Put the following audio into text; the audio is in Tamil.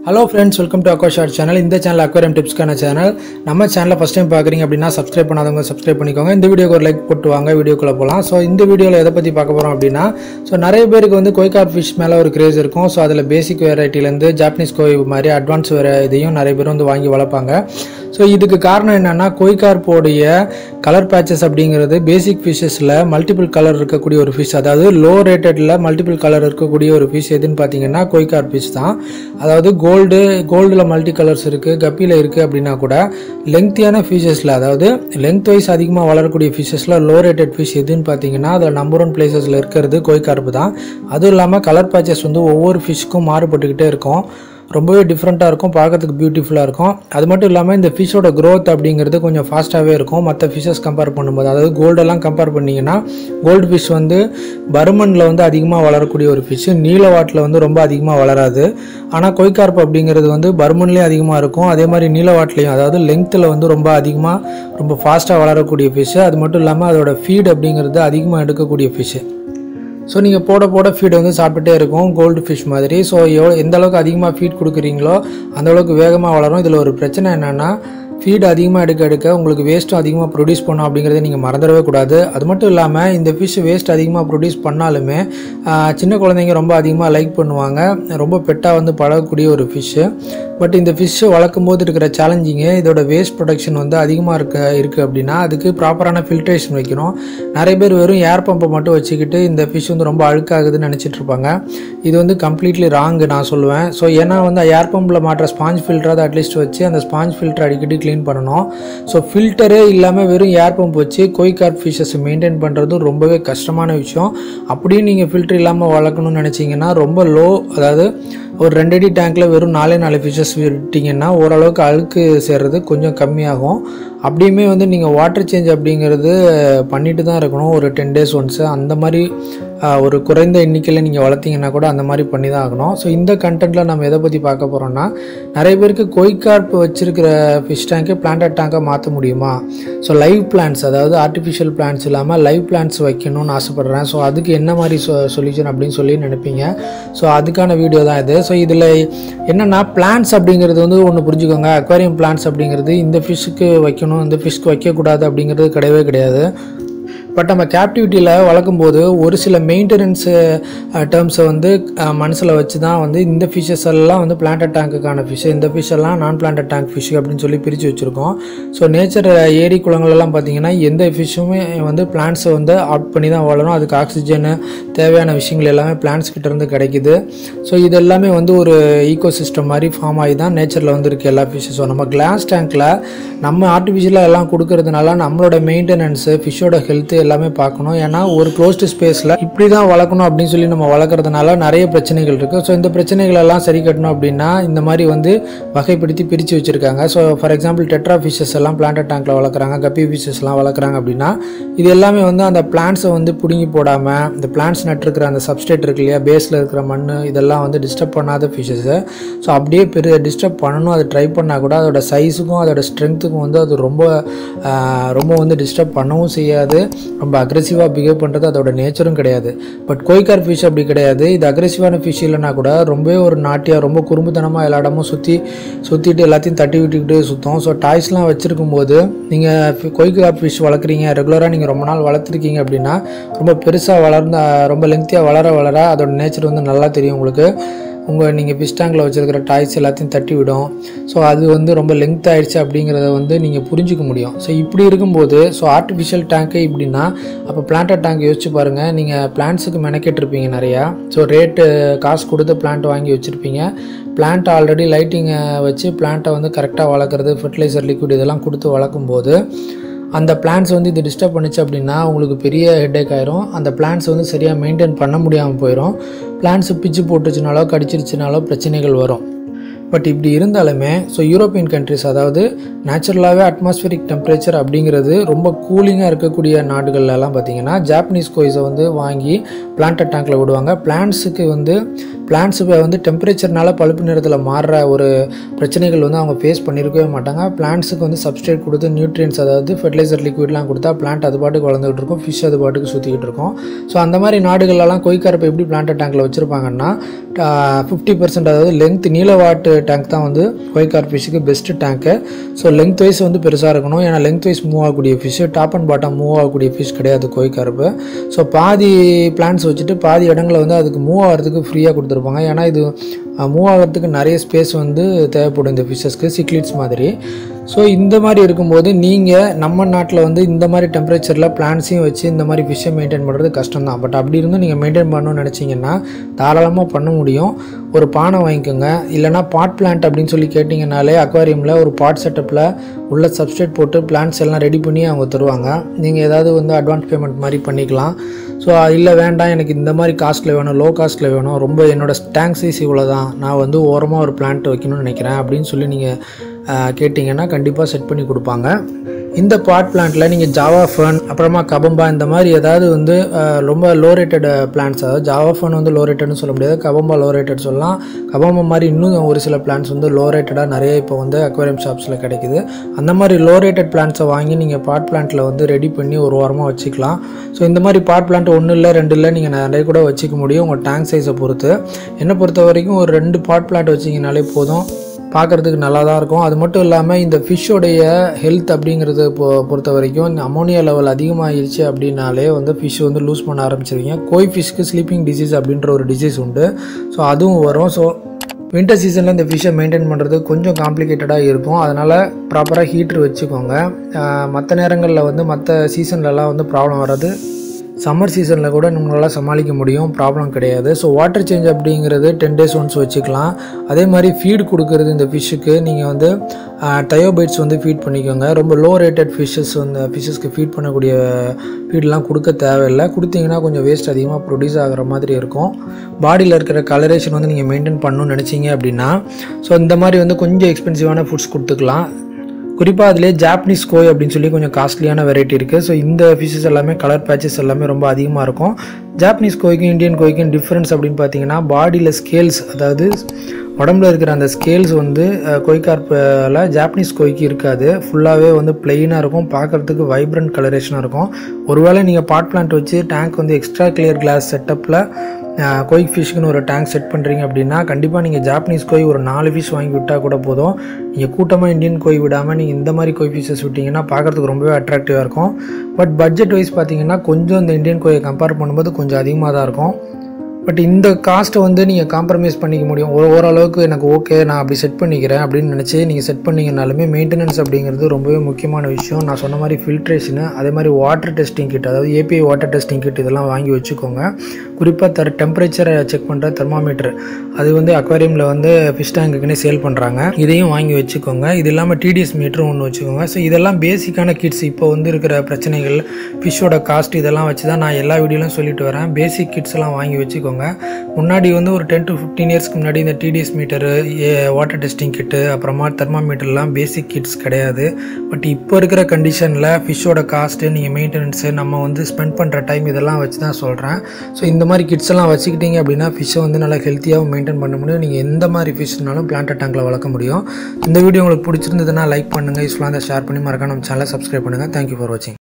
hello friends welcome to aqua short channel இந்த சேனல் அக்வேரியம் டிப்ஸ்க்கான சேனல் நம்ம சேனலை ஃபஸ்ட் டைம் பார்க்குறீங்க அப்படின்னா சப்ஸ்கிரைப் பண்ணாதவங்க சப்ஸ்கிரைப் பண்ணிக்கோங்க இந்த வீடியோக்கு ஒரு லைக் போட்டு வாங்க வீடியோக்குள்ளே போகலாம் ஸோ இந்த வீடியோவில் எதை பற்றி பார்க்க போகிறோம் அப்படின்னா ஸோ நிறைய பேருக்கு வந்து கொய்கார் ஃபிஷ் மேலே ஒரு கிரேஸ் இருக்கும் ஸோ அதில் பேசிக் வெரைட்டிலேருந்து ஜாப்பனீஸ் கோய் மாதிரி அட்வான்ஸ் வேறு இதையும் நிறைய பேர் வந்து வாங்கி வளர்ப்பாங்க ஸோ இதுக்கு காரணம் என்னென்னா கொய்கார்ப்போடைய கலர் பேச்சஸ் அப்படிங்கிறது பேசிக் ஃபிஷ்ஷஸில் மல்டிபிள் கலர் இருக்கக்கூடிய ஒரு ஃபிஷ் அதாவது லோ ரேட்டடில் மல்டிபிள் கலர் இருக்கக்கூடிய ஒரு ஃபிஷ் எதுன்னு பார்த்தீங்கன்னா கொய்கார் ஃபிஷ் தான் அதாவது கோல்டு கோல்டில் மல்டி கலர்ஸ் இருக்குது கப்பியில் இருக்குது அப்படின்னா கூட லெங்க்த்தியான ஃபிஷஸில் அதாவது லெங்த் வைஸ் அதிகமாக வளரக்கூடிய ஃபிஷஸில் லோ ரேட்டட் ஃபிஷ் எதுன்னு பார்த்தீங்கன்னா அதில் நம்பர் ஒன் பிளேசஸில் இருக்கிறது கொய்கார்ப்பு தான் அதுவும் இல்லாமல் கலர் பேச்சஸ் வந்து ஒவ்வொரு ஃபிஷ்க்கும் மாறுபட்டுக்கிட்டே இருக்கும் ரொம்பவே டிஃப்ரெண்ட்டாக இருக்கும் பார்க்கறதுக்கு பியூட்டிஃபுல்லாக இருக்கும் அது மட்டும் இல்லாமல் இந்த ஃபிஷ்ஷோட growth அப்படிங்கிறது கொஞ்சம் ஃபாஸ்ட்டாகவே இருக்கும் மற்ற ஃபிஷ்ஷஸ் கம்பேர் பண்ணும்போது அதாவது கோல்டெல்லாம் கம்பேர் பண்ணிங்கன்னா கோல்டு ஃபிஷ் வந்து பருமனில் வந்து அதிகமாக வளரக்கூடிய ஒரு ஃபிஷ்ஷு நீலவாட்டில் வந்து ரொம்ப அதிகமாக வளராது ஆனால் கொய்கார்ப் அப்படிங்கிறது வந்து பருமன்லேயும் அதிகமாக இருக்கும் அதே மாதிரி நீலவாட்லேயும் அதாவது லெங்த்தில் வந்து ரொம்ப அதிகமாக ரொம்ப ஃபாஸ்ட்டாக வளரக்கூடிய ஃபிஷ்ஷு அது மட்டும் இல்லாமல் அதோட ஃபீட் அப்படிங்கிறது அதிகமாக எடுக்கக்கூடிய ஃபிஷ்ஷு ஸோ நீங்கள் போட போட ஃபீட் வந்து சாப்பிட்டுட்டே இருக்கும் கோல்டு ஃபிஷ் மாதிரி ஸோ எவ்வளோ எந்த அளவுக்கு அதிகமாக ஃபீட் கொடுக்குறீங்களோ அந்த அளவுக்கு வேகமாக வளரும் இதில் ஒரு பிரச்சனை என்னென்னா ஃபீட் அதிகமாக எடுக்க எடுக்க உங்களுக்கு வேஸ்ட்டும் அதிகமாக ப்ரொடியூஸ் பண்ணும் அப்படிங்கிறத நீங்கள் மறந்துடவே கூடாது அது மட்டும் இல்லாமல் இந்த ஃபிஷ் வேஸ்ட் அதிகமாக ப்ரொடியூஸ் பண்ணாலுமே ஆஹ், சின்ன குழந்தைங்க ரொம்ப அதிகமாக லைக் பண்ணுவாங்க ரொம்ப பெட்டாக வந்து பழகக்கூடிய ஒரு ஃபிஷ்ஷு பட் இந்த ஃபிஷ்ஷை வளர்க்கும் போது இருக்கிற சேலஞ்சிங்கு இதோட வேஸ்ட் ப்ரொடக்ஷன் வந்து அதிகமாக இருக்க இருக்குது அப்படின்னா அதுக்கு ப்ராப்பரான ஃபில்ட்ரேஷன் வைக்கணும் நிறைய பேர் வெறும் ஏர் பம்பை மட்டும் வச்சுக்கிட்டு இந்த ஃபிஷ் வந்து ரொம்ப அழுக்காகுதுன்னு நினச்சிட்டு இருப்பாங்க இது வந்து கம்ப்ளீட்லி ராங்கு நான் சொல்லுவேன் ஸோ ஏன்னா வந்து ஏர் பம்பில் மாட்டுற ஸ்பாஞ்ச் ஃபில்டராக அட்லீஸ்ட் வச்சு அந்த ஸ்பாஞ்ச் ஃபில்டர் அடிக்கடி க்ளீன் பண்ணணும் ஸோ ஃபில்டரே இல்லாமல் வெறும் ஏர் பம்ப் வச்சு கோய் கார்ப் ஃபிஷஸ் மெயின்டைன் பண்ணுறது ரொம்பவே கஷ்டமான விஷயம் அப்படியும் நீங்கள் ஃபில்டர் இல்லாமல் வளர்க்கணும்னு நினச்சிங்கன்னா ரொம்ப லோ அதாவது ஒரு ரெண்டு அடி டேங்க்கில் வெறும் நாலே நாலு ஃபிஷஸ் விட்டிங்கன்னா ஓரளவுக்கு அழுக்கு சேர்றது கொஞ்சம் கம்மியாகும் அப்படியுமே வந்து நீங்கள் வாட்டர் சேஞ்ச் அப்படிங்கிறது பண்ணிட்டு தான் இருக்கணும் ஒரு டென் டேஸ் ஒன்ஸு அந்த மாதிரி ஆஹ், ஒரு குறைந்த எண்ணிக்கையில் நீங்கள் வளர்த்தீங்கன்னா கூட அந்த மாதிரி பண்ணி தான் ஆகணும் ஸோ இந்த கண்டென்ட்டில் நம்ம எதை பற்றி பார்க்க போகிறோம்னா நிறைய பேருக்கு கொய்கார்ப் வச்சிருக்கிற ஃபிஷ் டேங்க்கை பிளான்டட் டேங்காக மாற்ற முடியுமா ஸோ லைவ் பிளான்ஸ் அதாவது ஆர்டிஃபிஷியல் பிளான்ஸ் இல்லாமல் லைவ் பிளான்ஸ் வைக்கணும்னு ஆசைப்பட்றேன் ஸோ அதுக்கு என்ன மாதிரி சொ சொல்யூஷன் அப்படின்னு சொல்லி நினைப்பீங்க ஸோ அதுக்கான வீடியோ தான் இது ஸோ இதில் என்னென்னா பிளான்ஸ் அப்படிங்கிறது வந்து ஒன்று புரிஞ்சுக்கோங்க அக்வாரியம் பிளான்ஸ் அப்படிங்கிறது இந்த ஃபிஷ்ஷுக்கு வைக்கணும் இந்த ஃபிஷ்க்கு வைக்கக்கூடாது அப்படிங்கிறது கிடையவே கிடையாது பட் நம்ம கேப்டிவிட்டியில் வளர்க்கும்போது ஒரு சில மெயின்டெனன்ஸ் டேர்ம்ஸை வந்து மனசில் வச்சு தான் வந்து இந்த ஃபிஷ்ஷஸ் எல்லாம் வந்து பிளான்டட் டேங்க்குக்கான ஃபிஷ் இந்த ஃபிஷ் எல்லாம் நான் பிளான்டட் டேங்க் ஃபிஷ் அப்படின்னு சொல்லி பிரித்து வச்சுருக்கோம் ஸோ நேச்சர் ஏரி குளங்கள்லாம் பார்த்தீங்கன்னா எந்த ஃபிஷ்ஷுமே வந்து பிளான்ஸை வந்து ஆட் பண்ணி தான் வளரும் அதுக்கு ஆக்சிஜனு தேவையான விஷயங்கள் எல்லாமே பிளான்ஸ் கிட்ட இருந்து கிடைக்குது ஸோ இது எல்லாமே வந்து ஒரு ஈகோ சிஸ்டம் மாதிரி ஃபார்ம் ஆகி தான் நேச்சரில் வந்து இருக்குது எல்லா ஃபிஷ்ஷஸும் நம்ம கிளாஸ் டேங்க்கில் நம்ம ஆர்டிஃபிஷியலாக எல்லாம் கொடுக்கறதுனால நம்மளோட மெயின்டெனன்ஸு ஃபிஷ்ஷோட ஹெல்த்து எல்லாமே பார்க்கணும் ஏன்னா ஒரு க்ளோஸ்டு ஸ்பேஸில் இப்படி தான் வளர்க்கணும் அப்படின்னு சொல்லி நம்ம வளர்க்குறதுனால நிறைய பிரச்சனைகள் இருக்குது ஸோ இந்த பிரச்சனைகள் எல்லாம் சரி கட்டணும் அப்படின்னா இந்த மாதிரி வந்து வகைப்படுத்தி பிரித்து வச்சுருக்காங்க so for example tetra fishes எல்லாம் பிளான்ட் டேங்க்கில் வளர்க்குறாங்க கப்பி ஃபிஷஸ்லாம் வளர்க்குறாங்க அப்படின்னா இது எல்லாமே வந்து அந்த பிளான்ஸை வந்து பிடுங்கி போடாமல் இந்த பிளான்ஸ் நட்டுருக்கிற அந்த சப்ஸ்டேட் இருக்கு இல்லையா பேஸில் இருக்கிற மண் இதெல்லாம் வந்து டிஸ்டர்ப் பண்ணாத ஃபிஷஸு ஸோ அப்படியே பெரிய டிஸ்டர்ப் பண்ணணும் அதை ட்ரை பண்ணால் கூட அதோட சைஸுக்கும் அதோட ஸ்ட்ரென்த்துக்கும் வந்து அது ரொம்ப ஆஹ், ரொம்ப வந்து டிஸ்டர்ப் பண்ணவும் செய்யாது ரொம்ப அக்ரெசிவாக பிஹேவ் பண்ணுறது அதோட நேச்சரும் கிடையாது பட் கோய்கார் ஃபிஷ் அப்படி கிடையாது இது அக்ரெசிவான ஃபிஷ் இல்லைனா கூட ரொம்பவே ஒரு நாட்டியாக ரொம்ப குறும்புத்தனமாக எல்லா இடமும் சுற்றி சுற்றிட்டு எல்லாத்தையும் தட்டி விட்டுக்கிட்டு சுற்றும் ஸோ டாய்ஸ்லாம் வச்சுருக்கும் போது நீங்கள் கொய்கார் ஃபிஷ் வளர்க்குறீங்க ரெகுலராக நீங்கள் ரொம்ப நாள் வளர்த்துருக்கீங்க அப்படின்னா ரொம்ப பெருசாக வளர்ந்த ரொம்ப லெங்க்த்தியாக வளர வளர அதோட நேச்சர் வந்து நல்லா தெரியும் உங்களுக்கு உங்கள் நீங்கள் ஃபிஷ் டேங்கில் வச்சுருக்கிற டாய்ஸ் எல்லாத்தையும் தட்டி விடும் ஸோ அது வந்து ரொம்ப லெங்த் ஆயிடுச்சு அப்படிங்கிறத வந்து நீங்கள் புரிஞ்சிக்க முடியும் ஸோ இப்படி இருக்கும்போது ஸோ ஆர்டிஃபிஷியல் டேங்க்கு இப்படின்னா அப்போ பிளான்டட் டேங்க் யோசிச்சு பாருங்கள் நீங்கள் பிளான்ஸுக்கு மெனக்கெட்டிருப்பீங்க நிறையா ஸோ ரேட்டு காசு கொடுத்து பிளான்ட் வாங்கி வச்சுருப்பீங்க பிளான்ட் ஆல்ரெடி லைட்டிங்கை வச்சு பிளான்ட்டை வந்து கரெக்டாக வளர்க்குறது ஃபர்டிலைசர் லிக்விட் இதெல்லாம் கொடுத்து வளர்க்கும்போது அந்த பிளான்ஸ் வந்து இது டிஸ்டர்ப் பண்ணுச்சு அப்படின்னா உங்களுக்கு பெரிய ஹெட்டேக் ஆயிரும் அந்த பிளான்ஸ் வந்து சரியாக மெயின்டைன் பண்ண முடியாமல் போயிடும் பிளான்ஸ் பிச்சு போட்டுச்சுனாலோ கடிச்சிருச்சுனாலோ பிரச்சனைகள் வரும் பட் இப்படி இருந்தாலுமே ஸோ யூரோப்பியன் கண்ட்ரிஸ் அதாவது நேச்சுரலாகவே அட்மாஸ்பியரிக் டெம்பரேச்சர் அப்படிங்கிறது ரொம்ப கூலிங்காக இருக்கக்கூடிய நாடுகள்லாம் பார்த்தீங்கன்னா ஜாப்பனீஸ் கோயிஸை வந்து வாங்கி பிளான்ட் டேங்க்கில் விடுவாங்க பிளான்ஸுக்கு வந்து பிளான்ஸ் வந்து டெம்பரேச்சர்னால பழுப்பு நிறத்தில் மாறுற ஒரு பிரச்சனைகள் வந்து அவங்க ஃபேஸ் பண்ணியிருக்கவே மாட்டாங்க பிளான்ஸுக்கு வந்து சப்ஸ்ட்ரேட் கொடுத்து நியூட்ரியன்ஸ் அதாவது ஃபெர்டிலைசர் லிக்விட்லாம் கொடுத்தா பிளான்ட் அது பாட்டுக்கு வளர்ந்துகிட்டு இருக்கும் ஃபிஷ் அது பாட்டுக்கு சுற்றிக்கிட்டு இருக்கும் ஸோ அந்த மாதிரி நாடுகளெல்லாம் கொய்க்காரப்பை எப்படி பிளான்ட் டேங்க்கில் வச்சுருப்பாங்கன்னா ஃபிஃப்டி பர்சன்ட் அதாவது லென்த் நீளவாட்டு டேங்க் தான் வந்து கொய்கார் ஃபிஷ்ஷுக்கு best tank so length wise வந்து பெருசாக இருக்கணும் ஏன்னா லென்த் வைஸ் மூவ் ஆகக்கூடிய fish top and bottom move ஆகக்கூடிய ஃபிஷ் கிடையாது கொய்கார்ப்பு ஸோ பாதி பிளான்ஸ் வச்சுட்டு பாதி இடங்களை வந்து அதுக்கு மூவ் ஆகிறதுக்கு ஃப்ரீயாக கொடுத்துருப்பாங்க ஏன்னா இது மூவ் ஆகிறதுக்கு நிறைய ஸ்பேஸ் வந்து தேவைப்படும் இந்த ஃபிஷ்ஷஸ்க்கு சிக்லிட்ஸ் மாதிரி ஸோ இந்த மாதிரி இருக்கும்போது நீங்கள் நம்ம நாட்டில் வந்து இந்த மாதிரி டெம்பரேச்சரில் பிளான்ஸையும் வச்சு இந்த மாதிரி ஃபிஷ்ஷை மெயின்டைன் பண்ணுறது கஷ்டம் தான் பட் அப்படி இருந்தும் நீங்கள் மெயின்டைன் பண்ணணும்னு நினச்சிங்கன்னா தாராளமாக பண்ண முடியும் ஒரு பானை வாங்கிக்கோங்க இல்லைனா பாட் பிளான்ட் அப்படின்னு சொல்லி கேட்டிங்கனாலே அக்வாரியமில் ஒரு பாட் செட்டப்பில் உள்ள சப்ஸ்ட்ரேட் போட்டு பிளான்ஸ் எல்லாம் ரெடி பண்ணி அவங்க தருவாங்க நீங்கள் ஏதாவது வந்து அட்வான்ஸ் பேமெண்ட் மாதிரி பண்ணிக்கலாம் ஸோ இல்லை வேண்டாம் எனக்கு இந்த மாதிரி காஸ்ட்டில் வேணும் லோ காஸ்ட்டில் வேணும் ரொம்ப என்னோடய டேங்க் சைஸ் இவ்வளோ தான் நான் வந்து ஓரமாக ஒரு பிளான்ட் வைக்கணும்னு நினைக்கிறேன் அப்படின்னு சொல்லி நீங்கள் கேட்டிங்கன்னா கண்டிப்பாக செட் பண்ணி கொடுப்பாங்க இந்த பாட் பிளான்ட்டில் நீங்கள் ஜாவா ஃபர்ன் அப்புறமா கபம்பா இந்த மாதிரி ஏதாவது வந்து ரொம்ப லோ ரேட்டட் பிளான்ஸ் அதாவது ஜாவா ஃபர்ன் வந்து லோ ரேட்டட்னு சொல்ல முடியாது கபம்பா லோ ரேட்டட் சொல்லலாம் கபம்பா மாதிரி இன்னும் ஒரு சில பிளான்ஸ் வந்து லோ ரேட்டடாக நிறைய இப்போ வந்து அக்வாரியம் ஷாப்ஸில் கிடைக்குது அந்த மாதிரி லோ ரேட்டட் பிளான்ஸை வாங்கி நீங்கள் பாட் பிளான்ட்டில் வந்து ரெடி பண்ணி ஒரு வாரமாக வச்சுக்கலாம் ஸோ இந்த மாதிரி பாட் பிளான்ட் ஒன்று இல்லை ரெண்டு இல்லை நீங்கள் நிறைய கூட வச்சுக்க முடியும் உங்கள் டேங்க் சைஸை பொறுத்து என்னை பொறுத்த வரைக்கும் ஒரு ரெண்டு பாட் பிளான்ட் வச்சிங்கனாலே போதும் பார்க்குறதுக்கு நல்லா தான் இருக்கும் அது மட்டும் இல்லாமல் இந்த ஃபிஷ்ஷோடைய ஹெல்த் அப்படிங்கிறத பொ பொறுத்த வரைக்கும் இந்த அமோனியா லெவல் அதிகமாகிடுச்சு அப்படின்னாலே வந்து ஃபிஷ் வந்து லூஸ் பண்ண ஆரம்பிச்சிருக்கீங்க கோய் ஃபிஷ்க்கு ஸ்லீப்பிங் டிசீஸ் அப்படின்ற ஒரு டிசீஸ் உண்டு ஸோ அதுவும் வரும் ஸோ வின்டர் சீசனில் இந்த ஃபிஷ்ஷை மெயின்டைன் பண்ணுறது கொஞ்சம் காம்ப்ளிகேட்டடாக இருக்கும் அதனால் ப்ராப்பராக ஹீட்ரு வச்சுக்கோங்க மற்ற நேரங்களில் வந்து மற்ற சீசன்லலாம் வந்து ப்ராப்ளம் வராது சம்மர் சீசனில் கூட நம்மளால் சமாளிக்க முடியும் ப்ராப்ளம் கிடையாது ஸோ வாட்டர் சேஞ்ச் அப்படிங்கிறது டென் டேஸ் ஒன்ஸ் வச்சுக்கலாம் அதே மாதிரி ஃபீட் கொடுக்கறது இந்த ஃபிஷ்ஷுக்கு நீங்கள் வந்து டயோபைட்ஸ் வந்து ஃபீட் பண்ணிக்கோங்க ரொம்ப லோ ரேட்டட் ஃபிஷ்ஷஸ் வந்து ஃபிஷ்ஷஸ்க்கு ஃபீட் பண்ணக்கூடிய ஃபீட்லாம் கொடுக்க தேவையில்லை கொடுத்தீங்கன்னா கொஞ்சம் வேஸ்ட் அதிகமாக ப்ரொடியூஸ் ஆகிற மாதிரி இருக்கும் பாடியில் இருக்கிற கலரேஷன் வந்து நீங்கள் மெயின்டைன் பண்ணணும்னு நினச்சிங்க அப்படின்னா ஸோ இந்த மாதிரி வந்து கொஞ்சம் எக்ஸ்பென்சிவான ஃபுட்ஸ் கொடுத்துக்கலாம் குறிப்பாக அதிலே ஜாப்பனீஸ் கோய் அப்படின்னு சொல்லி கொஞ்சம் காஸ்ட்லியான வெரைட்டி இருக்குது ஸோ இந்த ஃபிஷஸ் எல்லாமே கலர் பேச்சஸ் எல்லாமே ரொம்ப அதிகமாக இருக்கும் ஜாப்பனீஸ் கோய்க்கும் இந்தியன் கோய்க்கும் டிஃப்ரென்ஸ் அப்படின்னு பார்த்தீங்கன்னா பாடியில் ஸ்கேல்ஸ் அதாவது உடம்புல இருக்கிற அந்த ஸ்கேல்ஸ் வந்து கொய்கார்ப்பில் ஜாப்பனீஸ் கொய்க்கு இருக்காது ஃபுல்லாகவே வந்து பிளெயினாக இருக்கும் பார்க்குறதுக்கு வைப்ரண்ட் கலரேஷனாக இருக்கும் ஒருவேளை நீங்கள் பாட் பிளான்ட் வச்சு டேங்க் வந்து எக்ஸ்ட்ரா கிளியர் கிளாஸ் செட்டப்பில் கோய் ஃபிஷ்க்குன்னு ஒரு டேங்க் செட் பண்ணுறீங்க அப்படின்னா கண்டிப்பாக நீங்கள் ஜாப்பனீஸ் கோய் ஒரு நாலு ஃபிஷ் வாங்கி விட்டால் கூட போதும் நீங்கள் கூட்டமாக இந்தியன் கோய் விடாமல் நீங்கள் இந்த மாதிரி கோய் ஃபிஷஸ் விட்டிங்கன்னா பார்க்குறதுக்கு ரொம்பவே அட்ராக்டிவாக இருக்கும் பட் பட்ஜெட் வைஸ் பார்த்தீங்கன்னா கொஞ்சம் இந்த இந்தியன் கோயை கம்பேர் பண்ணும்போது கொஞ்சம் அதிகமாக தான் இருக்கும் பட் இந்த காஸ்ட்டை வந்து நீங்கள் காம்ப்ரமைஸ் பண்ணிக்க முடியும் ஓ- ஓரளவுக்கு எனக்கு ஓகே நான் அப்படி செட் பண்ணிக்கிறேன் அப்படின்னு நினச்சி நீங்கள் செட் பண்ணிங்கனாலுமே மெயின்டெனன்ஸ் அப்படிங்கிறது ரொம்பவே முக்கியமான விஷயம் நான் சொன்ன மாதிரி ஃபில்ட்ரேஷனு அதே மாதிரி வாட்டர் டெஸ்டிங் கிட் அதாவது ஏபிஐ வாட்டர் டெஸ்டிங் கிட் இதெல்லாம் வாங்கி வச்சுக்கோங்க குறிப்பாக தர டெம்பரேச்சரை செக் பண்ணுற தெர்மாமீட்டர் அது வந்து அக்வாரியமில் வந்து ஃபிஷ் டேங்குக்குன்னே சேல் பண்ணுறாங்க இதையும் வாங்கி வச்சுக்கோங்க இது இல்லாமல் டிடிஎஸ் மீட்டரும் ஒன்று வச்சுக்கோங்க ஸோ இதெல்லாம் பேசிக்கான கிட்ஸ் இப்போ வந்து இருக்கிற பிரச்சனைகள் ஃபிஷ்ஷோட காஸ்ட் இதெல்லாம் வச்சு தான் நான் எல்லா வீடியோலையும் சொல்லிட்டு வரேன் பேசிக் கிட்ஸ் எல்லாம் வாங்கி வச்சுக்கோங்க முன்னாடி வந்து ஒரு டென் டு ஃபிஃப்டீன் இயர்ஸ்க்கு முன்னாடி இந்த TDS meter water testing kit அப்புறமா தெர்மாமீட்டர்லாம் பேசிக் கிட்ஸ் கிடையாது பட் இப்போ இருக்கிற கண்டிஷனில் ஃபிஷ்ஷோட காஸ்ட்டு நீங்கள் மெயின்டெனன்ஸு நம்ம வந்து ஸ்பெண்ட் பண்ணுற டைம் இதெல்லாம் வச்சு தான் சொல்கிறேன் ஸோ இந்த மாதிரி கிட்ஸ் எல்லாம் வச்சுக்கிட்டீங்க அப்படின்னா ஃபிஷ்ஷை வந்து நல்லா ஹெல்த்தியாகவும் மெயின்டைன் பண்ண முடியும் நீங்கள் எந்த மாதிரி ஃபிஷ்னாலும் பிளான்ட் டேங்கில் வளர்க்க முடியும் இந்த வீடியோ உங்களுக்கு பிடிச்சிருந்ததுன்னா லைக் பண்ணுங்கள் யூஸ்ஃபுல்லாக ஷேர் பண்ணி மறக்காம நம்ம சேனலை சப்ஸ்கிரைப் பண்ணுங்கள் தேங்க்யூ ஃபார் வாட்சிங்